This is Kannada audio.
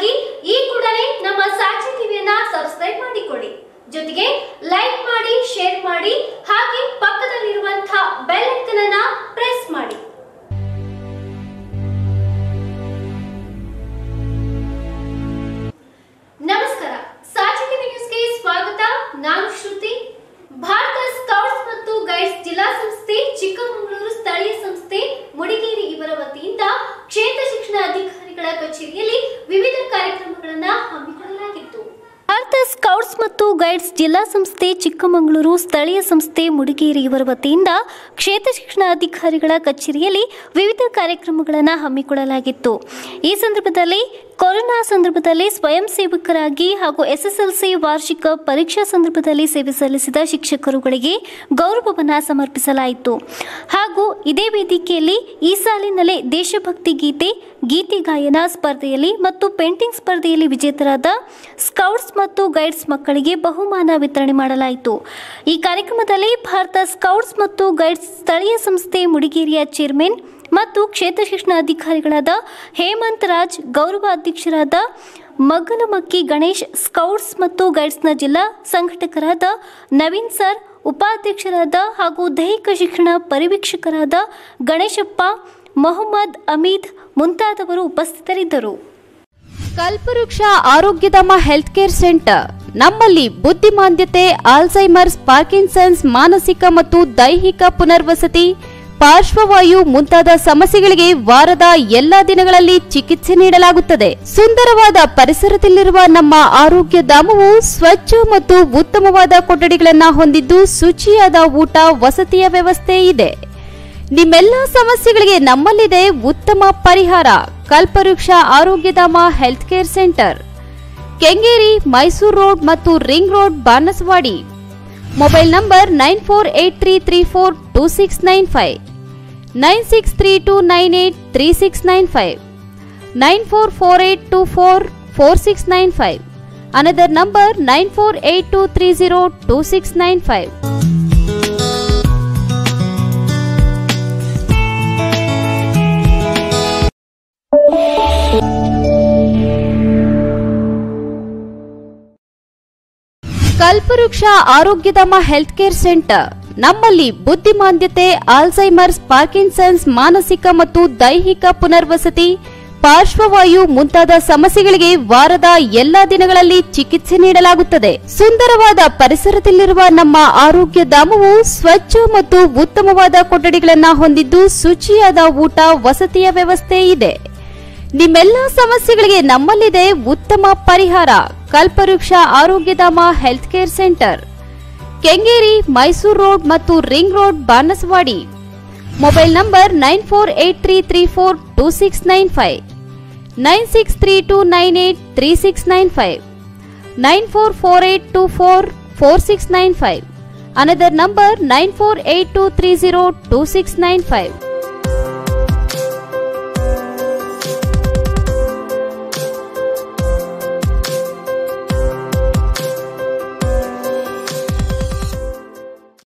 ಸುದ್ದಿಗಳಿಗಾಗಿ ಈ ಕೂಡಲೇ ನಮ್ಮ ಸಾಕ್ಷಿ ಟಿವಿಯನ್ನ ಸಬ್ಸ್ಕ್ರೈಬ್ ಮಾಡಿಕೊಳ್ಳಿ ಜೊತೆಗೆ ಲೈಕ್ ಮಾಡಿ ಶೇರ್ ಮಾಡಿ ಹಾಗೆ ಪಕ್ಕದಲ್ಲಿರುವಂತಹ ಬೆಲ್ ಐಕನ್ ಅನ್ನ ಪ್ರೆಸ್ ಮಾಡಿ ನಮಸ್ಕಾರ ಸಾಕ್ಷಿ ಟಿವಿ ನ್ಯೂಸ್ಗೆ ಸ್ವಾಗತ ನಾನು ಶ್ರುತಿ ಭಾರತ ಸ್ಕೌಟ್ಸ್ ಮತ್ತು ಗೈಡ್ಸ್ ಜಿಲ್ಲಾ ಸಂಸ್ಥೆ ಚಿಕ್ಕಮಗಳೂರು ಸ್ಥಳೀಯ ಸಂಸ್ಥೆ ಮುಡಿಗೇರಿ ಇವರ ವತಿಯಿಂದ ಕ್ಷೇತ್ರ ಶಿಕ್ಷಣ ಅಧಿಕಾರಿಗಳ ಕಚೇರಿಯಲ್ಲಿ ವಿವಿಧ ಕಾರ್ಯಕ್ರಮಗಳನ್ನ ಹಮ್ಮಿಕೊಳ್ಳಲಾಗಿತ್ತು ಭಾರತ ಸ್ಕೌಟ್ಸ್ ಮತ್ತು ಗೈಡ್ಸ್ ಜಿಲ್ಲಾ ಸಂಸ್ಥೆ ಚಿಕ್ಕಮಗಳೂರು ಸ್ಥಳೀಯ ಸಂಸ್ಥೆ ಮುಡಿಗೇರಿ ಇವರ ವತಿಯಿಂದ ಕ್ಷೇತ್ರ ಶಿಕ್ಷಣ ಅಧಿಕಾರಿಗಳ ಕಚೇರಿಯಲ್ಲಿ ವಿವಿಧ ಕಾರ್ಯಕ್ರಮಗಳನ್ನು ಹಮ್ಮಿಕೊಳ್ಳಲಾಗಿತ್ತು ಈ ಸಂದರ್ಭದಲ್ಲಿ ಕೊರೋನಾ ಸಂದರ್ಭದಲ್ಲಿ ಸ್ವಯಂ ಸೇವಕರಾಗಿ ಹಾಗೂ ಎಸ್ಎಸ್ಎಲ್ಸಿ ವಾರ್ಷಿಕ ಪರೀಕ್ಷಾ ಸಂದರ್ಭದಲ್ಲಿ ಸೇವೆ ಸಲ್ಲಿಸಿದ ಶಿಕ್ಷಕರುಗಳಿಗೆ ಗೌರವವನ್ನು ಸಮರ್ಪಿಸಲಾಯಿತು ಹಾಗೂ ಇದೇ ವೇದಿಕೆಯಲ್ಲಿ ಈ ಸಾಲಿನಲ್ಲೇ ದೇಶಭಕ್ತಿ ಗೀತೆ ಗೀತೆ ಗಾಯನ ಸ್ಪರ್ಧೆಯಲ್ಲಿ ಮತ್ತು ಪೇಂಟಿಂಗ್ ಸ್ಪರ್ಧೆಯಲ್ಲಿ ವಿಜೇತರಾದ ಸ್ಕೌಟ್ಸ್ ಮತ್ತು ಗೈಡ್ಸ್ ಮಕ್ಕಳಿಗೆ ಬಹುಮಾನ ವಿತರಣೆ ಮಾಡಲಾಯಿತು ಈ ಕಾರ್ಯಕ್ರಮದಲ್ಲಿ ಭಾರತ ಸ್ಕೌಟ್ಸ್ ಮತ್ತು ಗೈಡ್ಸ್ ಸ್ಥಳೀಯ ಸಂಸ್ಥೆ ಮುಡಿಗೇರಿಯ ಚೇರ್ಮನ್ ಮತ್ತು ಕ್ಷೇತ್ರ ಶಿಕ್ಷಣ ಅಧಿಕಾರಿಗಳಾದ ಹೇಮಂತ್ ರಾಜ್ ಗೌರವ ಅಧ್ಯಕ್ಷರಾದ ಮಗ್ಗಲಮಕ್ಕಿ ಗಣೇಶ್ ಸ್ಕೌಟ್ಸ್ ಮತ್ತು ಗೈಡ್ಸ್ನ ಜಿಲ್ಲಾ ಸಂಘಟಕರಾದ ನವೀನ್ ಸರ್ ಉಪಾಧ್ಯಕ್ಷರಾದ ಹಾಗೂ ದೈಹಿಕ ಶಿಕ್ಷಣ ಪರಿವೀಕ್ಷಕರಾದ ಗಣೇಶಪ್ಪ ಮೊಹಮ್ಮದ್ ಅಮೀದ್ ಮುಂತಾದವರು ಉಪಸ್ಥಿತರಿದ್ದರು ಕಲ್ಪವೃಕ್ಷ ಆರೋಗ್ಯಧಾಮ ಹೆಲ್ತ್ ಕೇರ್ ಸೆಂಟರ್ ನಮ್ಮಲ್ಲಿ ಬುದ್ಧಿಮಾಂದ್ಯತೆ ಆಲ್ಝೈಮರ್ಸ್ ಪಾರ್ಕಿನ್ಸನ್ಸ್ ಮಾನಸಿಕ ಮತ್ತು ದೈಹಿಕ ಪುನರ್ವಸತಿ ಪಾರ್ಶ್ವವಾಯು ಮುಂತಾದ ಸಮಸ್ಯೆಗಳಿಗೆ ವಾರದ ಎಲ್ಲಾ ದಿನಗಳಲ್ಲಿ ಚಿಕಿತ್ಸೆ ನೀಡಲಾಗುತ್ತದೆ ಸುಂದರವಾದ ಪರಿಸರದಲ್ಲಿರುವ ನಮ್ಮ ಆರೋಗ್ಯ ಧಾಮವು ಸ್ವಚ್ಛ ಮತ್ತು ಉತ್ತಮವಾದ ಕೊಠಡಿಗಳನ್ನು ಹೊಂದಿದ್ದು ಶುಚಿಯಾದ ಊಟ ವಸತಿಯ ವ್ಯವಸ್ಥೆ ಇದೆ ನಿಮ್ಮೆಲ್ಲ ಸಮಸ್ಯೆಗಳಿಗೆ ನಮ್ಮಲ್ಲಿದೆ ಉತ್ತಮ ಪರಿಹಾರ Kalpavriksha Arogyadhama health care centre Kengeri Mysuru road ಮತ್ತು ring road Banasawadi mobile number nine four eight three three four two six nine five nine six three two nine eight three six nine five nine four four eight two four four six nine five another number nine four eight two three zero two six nine five Kalpavriksha Arogyadhama health care centre ನಮ್ಮಲ್ಲಿ ಬುದ್ಧಿಮಾಂದ್ಯತೆ ಆಲ್ಝೈಮರ್ಸ್ ಪಾರ್ಕಿನ್ಸನ್ಸ್ ಮಾನಸಿಕ ಮತ್ತು ದೈಹಿಕ ಪುನರ್ವಸತಿ ಪಾರ್ಶ್ವವಾಯು ಮುಂತಾದ ಸಮಸ್ಯೆಗಳಿಗೆ ವಾರದ ಎಲ್ಲಾ ದಿನಗಳಲ್ಲಿ ಚಿಕಿತ್ಸೆ ನೀಡಲಾಗುತ್ತದೆ ಸುಂದರವಾದ ಪರಿಸರದಲ್ಲಿರುವ ನಮ್ಮ ಆರೋಗ್ಯ ಧಾಮವು ಸ್ವಚ್ಛ ಮತ್ತು ಉತ್ತಮವಾದ ಕೊಠಡಿಗಳನ್ನು ಹೊಂದಿದ್ದು ಶುಚಿಯಾದ ಊಟ ವಸತಿಯ ವ್ಯವಸ್ಥೆ ಇದೆ ನಿಮ್ಮೆಲ್ಲ ಸಮಸ್ಯೆಗಳಿಗೆ ನಮ್ಮಲ್ಲಿದೆ ಉತ್ತಮ ಪರಿಹಾರ Kalpavriksha Arogyadhama health care centre Kengeri Mysuru road ಮತ್ತು ring road Banasawadi mobile number nine four eight three three four two six nine five nine six three two nine eight three six nine five nine four four eight two four four six nine five another number nine four eight two three zero two six nine five